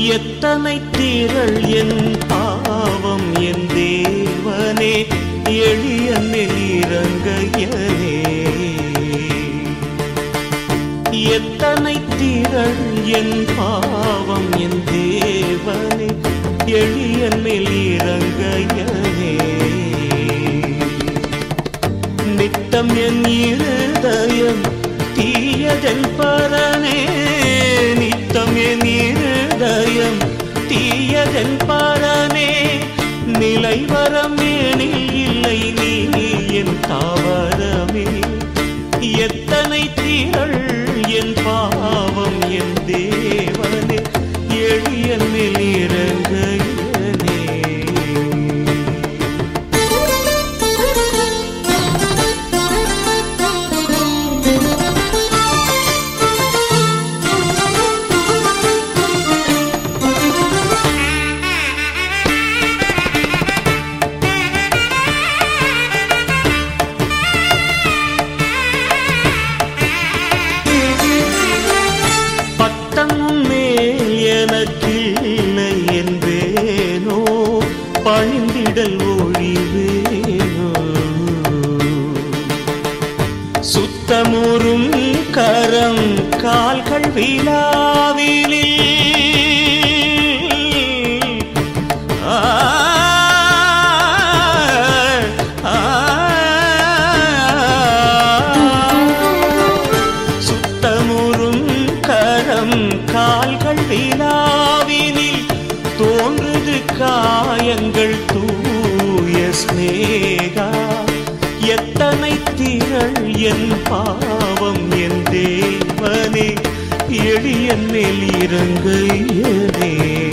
எத்தனை திரள் என் பாவம் என் தேவனே எளிய நெலிரங்கையனே எத்தனை திரள் என் பாவம் என் தேவனே எளிய நெலிரங்கையனே நித்தம் என் இருதயம் தீயதன் பரனே நித்தம் என் இருதயம் தீயதன் பரனே நிலை வரம் எனில் இல்லை நீ என் தாவரமே எத்தனை தீரள் என் பாவம் என் தேவனே எளிய நிலிரங்கையனே பட்டம் மேல் எனக்கில்லை என்பேனோ பணிந்திடல் ஒழிவேனோ சுத்தமுறும் கரம் கால்கள் விழாவிலில் ஆ, ஆ, சுத்தமுறும் கரம் கால்கள் விழாவினில் தோன்றுது காயங்கள் தூய ஸ்நேகா எத்தனை திரள் என் பாவம் என் தேவனே எளிய நெலிரங்கையனே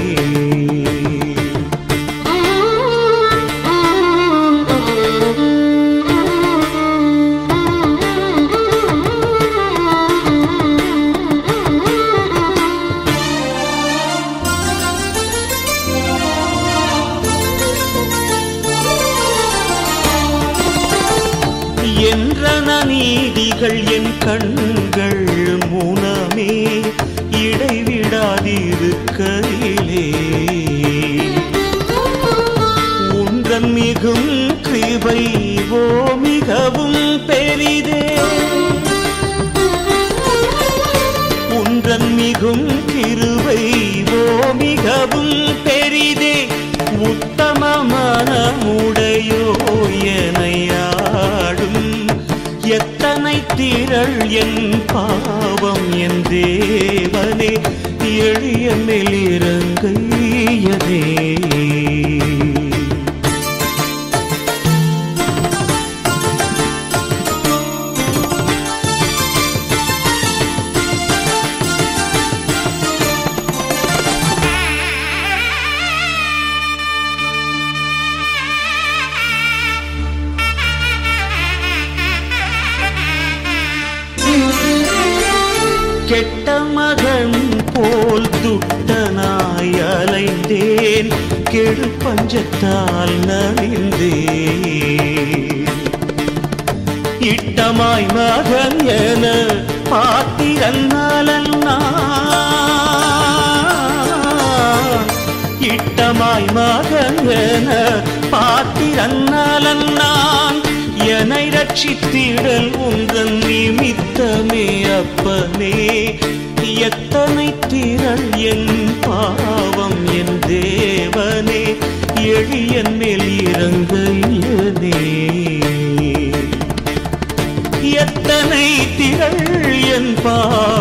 என்றன நீதிகள் என் கண்கள் மூலமே இடைவிடாதிருக்கையிலே உன்றன் மிகும் கிருபை ஓ மிகவும் பெரிதே உன்றன் மிகும் கிருபை ஓ மிகவும் பெரிதே உத்தம மனமுடையோ எனையாடும் எத்தனை திரள் என் பாவம் என் தேவனே எளிய மெலிரங்கையதே கெட்ட மகன் போல் துட்டனாய் அலைந்தேன் கெடு பஞ்சத்தால் நலிந்தேன் இட்டமாய் மகன் என பாத்திரன் நலன் நான். இட்டமாய் மகன் என பாத்திரன் நலன் நான் என்னை ரட்சித்திடல் உங்கள் நிமித்தமே அப்பனே எத்தனை திரள் என் பாவம் என் தேவனே எளிய மேல் இறங்கையனே எத்தனை திரள் என் பாவம்